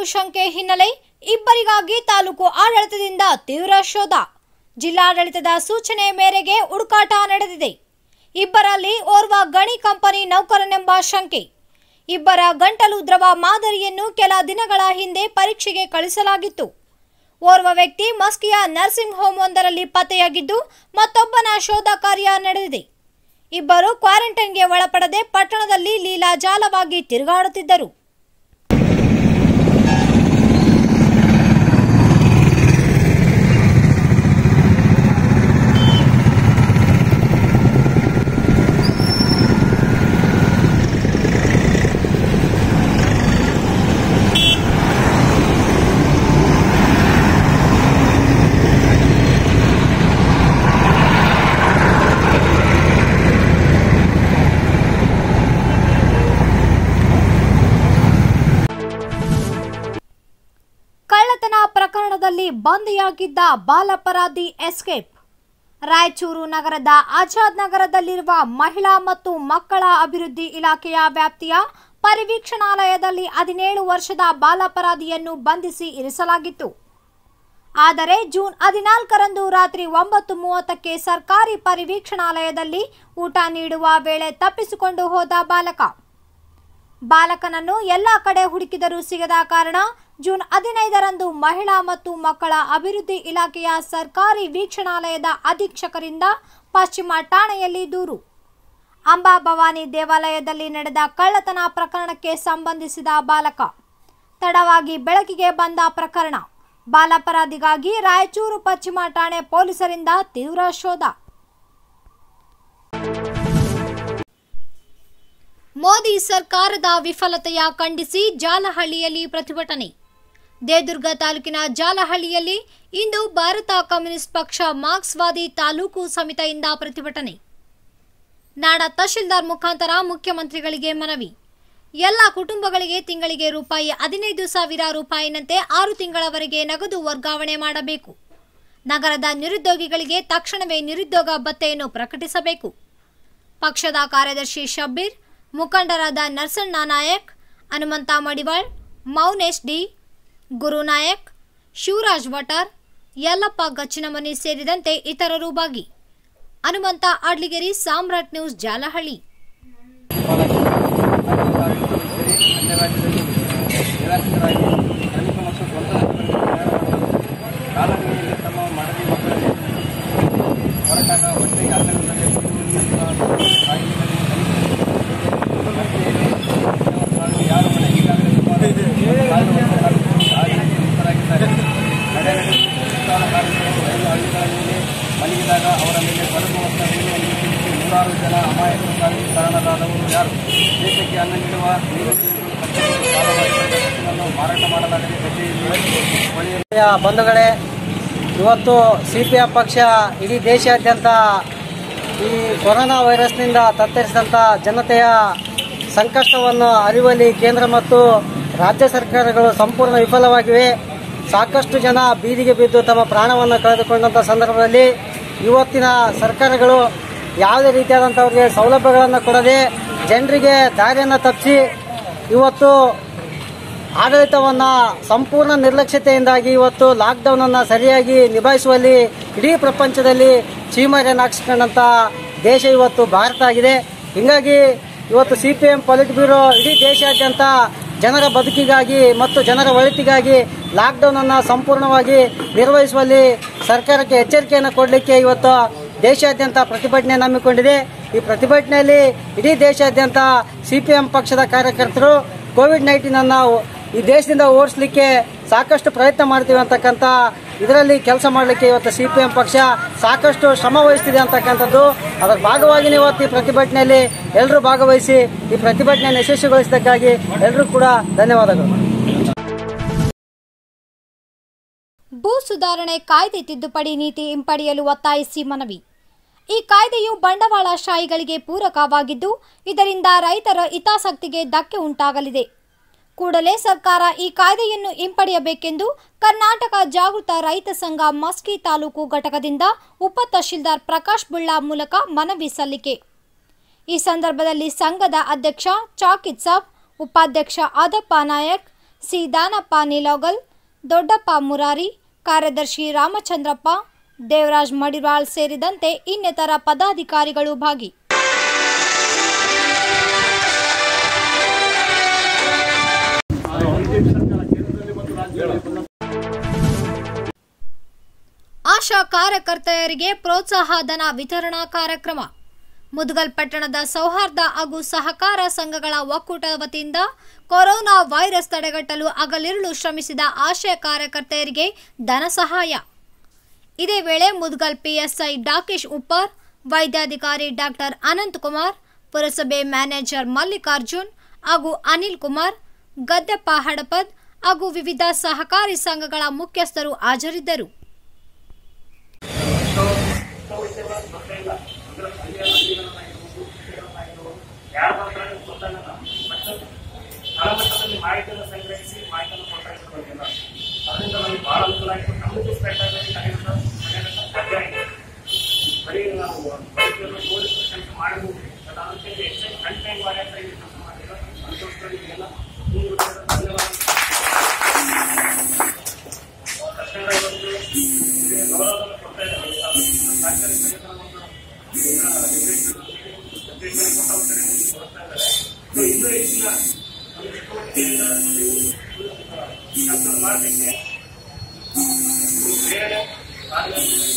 ಶಂಕೆ ಹಿನ್ನೆಲೆ ಇಬ್ಬರಿಗಾಗಿ ತಾಲೂಕು ಆಡಳಿತದಿಂದ ತೀವ್ರ ಶೋಧ ಜಿಲ್ಲಾಡಳಿತದ ಸೂಚನೆ ಮೇರೆಗೆ ಹುಡುಕಾಟ ನಡೆದಿದೆ ಇಬ್ಬರಲ್ಲಿ ಓರ್ವ ಗಣಿ ಕಂಪನಿ ನೌಕರನೆಂಬ ಶಂಕೆ ಇಬ್ಬರ ಗಂಟಲು ದ್ರವ ಮಾದರಿಯನ್ನು ಕೆಲ ದಿನಗಳ ಹಿಂದೆ ಪರೀಕ್ಷೆಗೆ ಕಳಿಸಲಾಗಿತ್ತು ಓರ್ವ ವ್ಯಕ್ತಿ ಮಸ್ಕಿಯ ನರ್ಸಿಂಗ್ ಹೋಮ್ ಒಂದರಲ್ಲಿ ಪತ್ತೆಯಾಗಿದ್ದು ಮತ್ತೊಬ್ಬನ ಶೋಧ ಕಾರ್ಯ ನಡೆದಿದೆ ಇಬ್ಬರು ಕ್ವಾರಂಟೈನ್ಗೆ ಒಳಪಡದೆ ಪಟ್ಟಣದಲ್ಲಿ ಲೀಲಾಜಾಲವಾಗಿ ತಿರುಗಾಡುತ್ತಿದ್ದರು ಕಳ್ಳತನ ಪ್ರಕರಣದಲ್ಲಿ ಬಂಧಿಯಾಗಿದ್ದ ಬಾಲಪರಾಧಿ ಎಸ್ಕೇಪ್ ರಾಯಚೂರು ನಗರದ ಆಜಾದ್ ನಗರದಲ್ಲಿರುವ ಮಹಿಳಾ ಮತ್ತು ಮಕ್ಕಳ ಅಭಿವೃದ್ಧಿ ಇಲಾಖೆಯ ವ್ಯಾಪ್ತಿಯ ಪರಿವೀಕ್ಷಣಾಲಯದಲ್ಲಿ ಹದಿನೇಳು ವರ್ಷದ ಬಾಲಪರಾಧಿಯನ್ನು ಬಂಧಿಸಿ ಇರಿಸಲಾಗಿತ್ತು ಆದರೆ ಜೂನ್ ಹದಿನಾಲ್ಕರಂದು ರಾತ್ರಿ ಒಂಬತ್ತು ಮೂವತ್ತಕ್ಕೆ ಸರ್ಕಾರಿ ಪರಿವೀಕ್ಷಣಾಲಯದಲ್ಲಿ ಊಟ ನೀಡುವ ವೇಳೆ ತಪ್ಪಿಸಿಕೊಂಡು ಹೋದ ಬಾಲಕ ಬಾಲಕನನ್ನು ಎಲ್ಲ ಕಡೆ ಹುಡುಕಿದರೂ ಸಿಗದ ಕಾರಣ ಜೂನ್ ಹದಿನೈದರಂದು ಮಹಿಳಾ ಮತ್ತು ಮಕ್ಕಳ ಅಭಿವೃದ್ಧಿ ಇಲಾಖೆಯ ಸರ್ಕಾರಿ ವೀಕ್ಷಣಾಲಯದ ಅಧೀಕ್ಷಕರಿಂದ ಪಶ್ಚಿಮ ಠಾಣೆಯಲ್ಲಿ ದೂರು ಅಂಬಾಭವಾನಿ ದೇವಾಲಯದಲ್ಲಿ ನಡೆದ ಕಳ್ಳತನ ಪ್ರಕರಣಕ್ಕೆ ಸಂಬಂಧಿಸಿದ ಬಾಲಕ ತಡವಾಗಿ ಬೆಳಕಿಗೆ ಬಂದ ಪ್ರಕರಣ ಬಾಲಾಪರಾಧಿಗಾಗಿ ರಾಯಚೂರು ಪಶ್ಚಿಮ ಠಾಣೆ ಪೊಲೀಸರಿಂದ ತೀವ್ರ ಶೋಧ ಮೋದಿ ಸರ್ಕಾರದ ವಿಫಲತೆಯ ಖಂಡಿಸಿ ಜಾಲಹಳ್ಳಿಯಲ್ಲಿ ಪ್ರತಿಭಟನೆ ದೇದುರ್ಗ ತಾಲೂಕಿನ ಜಾಲಹಳ್ಳಿಯಲ್ಲಿ ಇಂದು ಭಾರತ ಕಮ್ಯುನಿಸ್ಟ್ ಪಕ್ಷ ಮಾರ್ಕ್ಸ್ವಾದಿ ತಾಲೂಕು ಸಮಿತಿಯಿಂದ ಪ್ರತಿಭಟನೆ ನಾಡ ತಹಶೀಲ್ದಾರ್ ಮುಖಾಂತರ ಮುಖ್ಯಮಂತ್ರಿಗಳಿಗೆ ಮನವಿ ಎಲ್ಲ ಕುಟುಂಬಗಳಿಗೆ ತಿಂಗಳಿಗೆ ರೂಪಾಯಿ ಹದಿನೈದು ಸಾವಿರ ರೂಪಾಯಿನಂತೆ ಆರು ತಿಂಗಳವರೆಗೆ ನಗದು ವರ್ಗಾವಣೆ ಮಾಡಬೇಕು ನಗರದ ನಿರುದ್ಯೋಗಿಗಳಿಗೆ ತಕ್ಷಣವೇ ನಿರುದ್ಯೋಗ ಭತ್ಯೆಯನ್ನು ಪ್ರಕಟಿಸಬೇಕು ಪಕ್ಷದ ಕಾರ್ಯದರ್ಶಿ ಶಬ್ಬೀರ್ ಮುಖಂಡರಾದ ನರಸಣ್ಣ ನಾಯಕ್ ಹನುಮಂತ ಮಡಿವಾಳ್ ಮೌನೇಶ್ ಡಿ ಗುರುನಾಯಕ್ ಶಿವರಾಜ್ ವಟಾರ್ ಯಲ್ಲಪ್ಪ ಗಚ್ಚಿನಮನಿ ಸೇರಿದಂತೆ ಇತರರು ಭಾಗಿ ಹನುಮಂತ ಆಡ್ಲಿಗೆರಿ ಸಾಮ್ರಾಟ್ ನ್ಯೂಸ್ ಜಾಲಹಳ್ಳಿ ಅನ್ಯ ರಾಜ್ಯದಲ್ಲಿ ನಿರಾಶ್ರಿತರಾಗಿ ಶ್ರಮಿಕ ಮತ್ತು ಸ್ವಂತ ಕಾಲಗಳಲ್ಲಿ ತಮ್ಮ ಮಡದಿ ಮಕ್ಕಳಲ್ಲಿ ಹೋರಾಟ ಹೊಟ್ಟೆಗೆ ಅನ್ನವಿಲ್ಲದೆ ಯಾರು ಮನೆ ಈಗಾಗಲೇ ಸುಮಾರು ಸಾವಿರ ವರ್ಷಗಳ ಮುಕ್ತರಾಗಿದ್ದಾರೆ ನಡೆ ನಡೆ ಸುತ್ತಾದ ಕಾರ್ಮಿಕರು ರೈಲು ಹಳ್ಳಿಗಳಲ್ಲಿ ಮಲಗಿದಾಗ ಅವರ ಮೇಲೆ ಬಡಗು ವಸ್ತ್ರಗಳನ್ನು ಅನುಮತಿಸಿ ನೂರಾರು ಜನ ಅಮಾಯಕರು ಸಾವಿಗೆ ಕಾರಣರಾದವರು ಯಾರು ದೇಶಕ್ಕೆ ಅನ್ನ ನೀಡುವ ನೀರು ಕಟ್ಟಡಗಳು ಸಾಲವಾಗಿದ್ದ ಕಟ್ಟಡವನ್ನು ಮಾರಾಟ ಮಾಡಲಾಗದೆ ಗದ್ದೆಯಲ್ಲಿ ಹೊಳೆಯಲ್ಲಿ ಪ್ರಿಯ ಬಂಧುಗಳೇ ಇವತ್ತು ಸಿ ಪಿ ಎಫ್ ಪಕ್ಷ ಇಡೀ ದೇಶಾದ್ಯಂತ ಈ ಕೊರೋನಾ ವೈರಸ್ನಿಂದ ತತ್ತರಿಸಿದಂಥ ಜನತೆಯ ಸಂಕಷ್ಟವನ್ನು ಅರಿವಲ್ಲಿ ಕೇಂದ್ರ ಮತ್ತು ರಾಜ್ಯ ಸರ್ಕಾರಗಳು ಸಂಪೂರ್ಣ ವಿಫಲವಾಗಿವೆ ಸಾಕಷ್ಟು ಜನ ಬೀದಿಗೆ ಬಿದ್ದು ತಮ್ಮ ಪ್ರಾಣವನ್ನು ಕಳೆದುಕೊಂಡಂಥ ಸಂದರ್ಭದಲ್ಲಿ ಇವತ್ತಿನ ಸರ್ಕಾರಗಳು ಯಾವುದೇ ರೀತಿಯಾದಂಥವ್ರಿಗೆ ಸೌಲಭ್ಯಗಳನ್ನು ಕೊಡದೆ ಜನರಿಗೆ ದಾರಿಯನ್ನು ತಪ್ಪಿಸಿ ಇವತ್ತು ಆಡಳಿತವನ್ನ ಸಂಪೂರ್ಣ ನಿರ್ಲಕ್ಷ್ಯತೆಯಿಂದಾಗಿ ಇವತ್ತು ಲಾಕ್ಡೌನ್ ಅನ್ನ ಸರಿಯಾಗಿ ನಿಭಾಯಿಸುವಲ್ಲಿ ಇಡೀ ಪ್ರಪಂಚದಲ್ಲಿ ಚೀಮರಿಯನ್ನು ಹಾಕಿಸ್ಕೊಂಡಂತ ದೇಶ ಇವತ್ತು ಭಾರತ ಆಗಿದೆ ಹಿಂಗಾಗಿ ಇವತ್ತು C P M politburo ಇಡೀ ದೇಶಾದ್ಯಂತ ಜನರ ಬದುಕಿಗಾಗಿ ಮತ್ತು ಜನರ ಒಳಿತಿಗಾಗಿ ಲಾಕ್ಡೌನ್ ಅನ್ನ ಸಂಪೂರ್ಣವಾಗಿ ನಿರ್ವಹಿಸುವಲ್ಲಿ ಸರ್ಕಾರಕ್ಕೆ ಎಚ್ಚರಿಕೆಯನ್ನು ಕೊಡಲಿಕ್ಕೆ ಇವತ್ತು ದೇಶಾದ್ಯಂತ ಪ್ರತಿಭಟನೆ ನಂಬಿಕೊಂಡಿದೆ ಈ ಪ್ರತಿಭಟನೆಯಲ್ಲಿ ಇಡೀ ದೇಶಾದ್ಯಂತ ಸಿಪಿಎಂ ಪಕ್ಷದ ಕಾರ್ಯಕರ್ತರು ಕೋವಿಡ್ ನೈನ್ಟೀನ್ ಅನ್ನ ಈ ದೇಶದಿಂದ ಓಡಿಸ್ಲಿಕ್ಕೆ ಸಾಕಷ್ಟು ಪ್ರಯತ್ನ ಮಾಡ್ತೀವಿ ಅಂತಕ್ಕಂಥ ಇದರಲ್ಲಿ ಕೆಲಸ ಮಾಡಲಿಕ್ಕೆ ಇವತ್ತು ಸಿ ಪಿ ಎಂ ಪಕ್ಷ ಸಾಕಷ್ಟು ಶ್ರಮ ವಹಿಸ್ತಿದೆ ಅಂತಕ್ಕಂಥದ್ದು ಅದರ ಭಾಗವಾಗಿ ಇವತ್ತು ಈ ಪ್ರತಿಭಟನೆಯಲ್ಲಿ ಎಲ್ಲರೂ ಭಾಗವಹಿಸಿ ಈ ಪ್ರತಿಭಟನೆಯನ್ನು ಯಶಸ್ವಿಗೊಳಿಸಿದ್ದಕ್ಕಾಗಿ ಎಲ್ಲರೂ ಕೂಡ ಧನ್ಯವಾದಗಳು ಭೂ ಸುಧಾರಣೆ ಕಾಯ್ದೆ ತಿದ್ದುಪಡಿ ನೀತಿ ಹಿಂಪಡೆಯಲು ಒತ್ತಾಯಿಸಿ ಮನವಿ ಈ ಕಾಯ್ದೆಯು ಬಂಡವಾಳಶಾಹಿಗಳಿಗೆ ಪೂರಕವಾಗಿದ್ದು ಇದರಿಂದ ರೈತರ ಹಿತಾಸಕ್ತಿಗೆ ಧಕ್ಕೆ ಉಂಟಾಗಲಿದೆ ಕೂಡಲೇ ಸರ್ಕಾರ ಈ ಕಾಯ್ದೆಯನ್ನು ಹಿಂಪಡೆಯಬೇಕೆಂದು ಕರ್ನಾಟಕ ಜಾಗೃತ ರೈತ ಸಂಘ ಮಸ್ಕಿ ತಾಲೂಕು ಘಟಕದಿಂದ ಉಪ ತಹಶೀಲ್ದಾರ್ ಪ್ರಕಾಶ್ ಬುಳ್ಳಾ ಮೂಲಕ ಮನವಿ ಸಲ್ಲಿಕೆ ಈ ಸಂದರ್ಭದಲ್ಲಿ ಸಂಘದ ಅಧ್ಯಕ್ಷ ಚಾಕಿತ್ ಸಾಬ್ ಉಪಾಧ್ಯಕ್ಷ ಆದಪ್ಪ ನಾಯಕ್ ಸಿ ದಾನಪ್ಪ ನಿಲೋಗಲ್ ದೊಡ್ಡಪ್ಪ ಮುರಾರಿ ಕಾರ್ಯದರ್ಶಿ ರಾಮಚಂದ್ರಪ್ಪ ದೇವರಾಜ್ ಮಡಿವಾಳ್ ಸೇರಿದಂತೆ ಇನ್ನಿತರ ಪದಾಧಿಕಾರಿಗಳು ಭಾಗಿ ಆಶಾ ಕಾರ್ಯಕರ್ತೆಯರಿಗೆ ಪ್ರೋತ್ಸಾಹ ಧನ ವಿತರಣಾ ಕಾರ್ಯಕ್ರಮ ಮುದಗಲ್ ಪಟ್ಟಣದ ಸೌಹಾರ್ದ ಹಾಗೂ ಸಹಕಾರ ಸಂಘಗಳ ಒಕ್ಕೂಟ ವತಿಯಿಂದ ಕೊರೋನಾ ವೈರಸ್ ತಡೆಗಟ್ಟಲು ಹಗಲಿರುಳು ಶ್ರಮಿಸಿದ ಆಶಯ ಕಾರ್ಯಕರ್ತೆಯರಿಗೆ ಧನ ಸಹಾಯ ಇದೇ ವೇಳೆ ಮುದಗಲ್ ಪಿಎಸ್ಐ ಡಾಕೇಶ್ ಉಪ್ಪರ್ ವೈದ್ಯಾಧಿಕಾರಿ ಡಾಕ್ಟರ್ ಅನಂತ್ ಕುಮಾರ್ ಪುರಸಭೆ ಮ್ಯಾನೇಜರ್ ಮಲ್ಲಿಕಾರ್ಜುನ್ ಹಾಗೂ ಅನಿಲ್ ಕುಮಾರ್ ಗದ್ದೆಪ್ಪ ಹಡಪದ್ ಹಾಗೂ ವಿವಿಧ ಸಹಕಾರಿ ಸಂಘಗಳ ಮುಖ್ಯಸ್ಥರು ಹಾಜರಿದ್ದರು ತಳಮಟ್ಟದಲ್ಲಿ ಮಾಹಿತಿಯನ್ನು ಸಂಗ್ರಹಿಸಿ ಮಾಹಿತಿಯನ್ನು ಕೊಡ್ತಾ ಇರ್ಬೋದಿಲ್ಲ ಅದರಿಂದ ನಮಗೆ ಬಹಳ ಅನುಕೂಲ ಆಯಿತು ನಮಗೂ ಸ್ಪೆಂಡ್ ಆಗಿ ಕರೆಯುವಂಥ ಸಾಧ್ಯ ಆಯಿತು ಬರೀ ನಾವು ವೈದ್ಯರು ಪೊಲೀಸರು ಕೆಲಸ ಮಾಡಬಹುದು ಅದು ಅದಕ್ಕೆ ಹೆಚ್ಚಾಗಿ ಕಂಟೈನ್ ವಾರಿಯರ್ಸ್ ಆಗಿ ಕೆಲಸ ಮಾಡಿಲ್ಲ ಅದಕ್ಕೋಸ್ಕರ ಇದೆಲ್ಲ ಮುಂದುವರೆದ ಧನ್ಯವಾದ ತಕ್ಷಣ ಇವತ್ತು ಇದಕ್ಕೆ ಗೌರವವನ್ನು ಕೊಡ್ತಾ ಇದ್ದಾರೆ ಸರ್ಕಾರಿ ಸಂಘಟನೆ ಒಂದು ನಿರ್ದೇಶನ ನಿರ್ದೇಶನ ಕೊಟ್ಟ ಒಂದು ಕಡೆ ಮುಂದೆ ಕೊಡ್ತಾ ಇದ್ದಾರೆ ಸೊ ಇನ್ನೂ ಹೆಚ್ಚಿನ ಒಂದು ಚಟುವಟಿಕೆಯಿಂದ ನೀವು ಕೆಲಸ ಮಾಡಲಿಕ್ಕೆ ಬೇರೆ ಕಾರ್ಯ